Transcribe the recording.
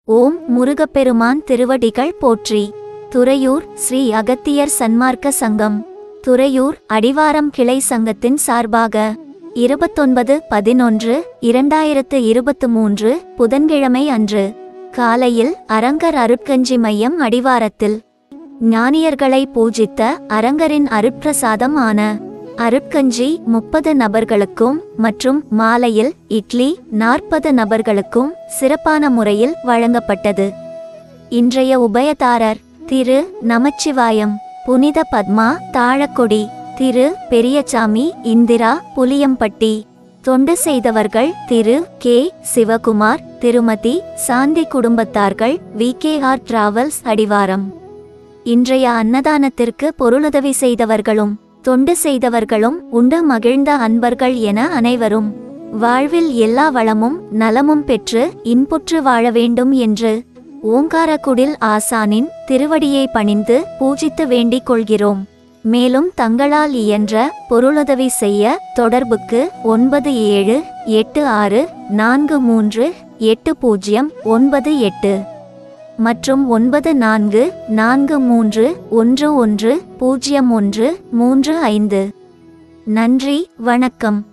ஓம் முருகப்பெருமான் திருவடிகள் போற்றி துறையூர் ஸ்ரீ அகத்தியர் சன்மார்க்க சங்கம் துறையூர் அடிவாரம் கிளை சங்கத்தின் சார்பாக இருபத்தொன்பது பதினொன்று இரண்டாயிரத்து இருபத்து மூன்று புதன்கிழமை அன்று காலையில் அரங்கர் அருட்கஞ்சி மையம் அடிவாரத்தில் ஞானியர்களை பூஜித்த அரங்கரின் அருட்பிரசாதம் ஆன அருட்கஞ்சி முப்பது நபர்களுக்கும் மற்றும் மாலையில் இட்லி நாற்பது நபர்களுக்கும் சிறப்பான முறையில் வழங்கப்பட்டது இன்றைய உபயதாரர் திரு நமச்சிவாயம் புனித பத்மா தாழக்கொடி திரு பெரியசாமி இந்திரா புலியம்பட்டி தொண்டு செய்தவர்கள் திரு கே சிவகுமார் திருமதி சாந்தி குடும்பத்தார்கள் வி கே ஆர் டிராவல்ஸ் அடிவாரம் இன்றைய அன்னதானத்திற்கு பொருளுதவி செய்தவர்களும் தொண்டு செய்தவர்களும் உண்டு மகிழ்ந்த அன்பர்கள் என அனைவரும் வாழ்வில் எல்லா வளமும் நலமும் பெற்று இன்புற்று வாழ வேண்டும் என்று ஓங்காரக்குடில் ஆசானின் திருவடியை பணிந்து பூஜித்து வேண்டிக் கொள்கிறோம் மேலும் தங்களால் இயன்ற பொருளுதவி செய்ய தொடர்புக்கு ஒன்பது ஏழு எட்டு ஆறு நான்கு மூன்று எட்டு பூஜ்ஜியம் ஒன்பது எட்டு மற்றும் ஒன்பது நான்கு நான்கு மூன்று ஒன்று ஒன்று பூஜ்ஜியம் ஒன்று மூன்று ஐந்து நன்றி வணக்கம்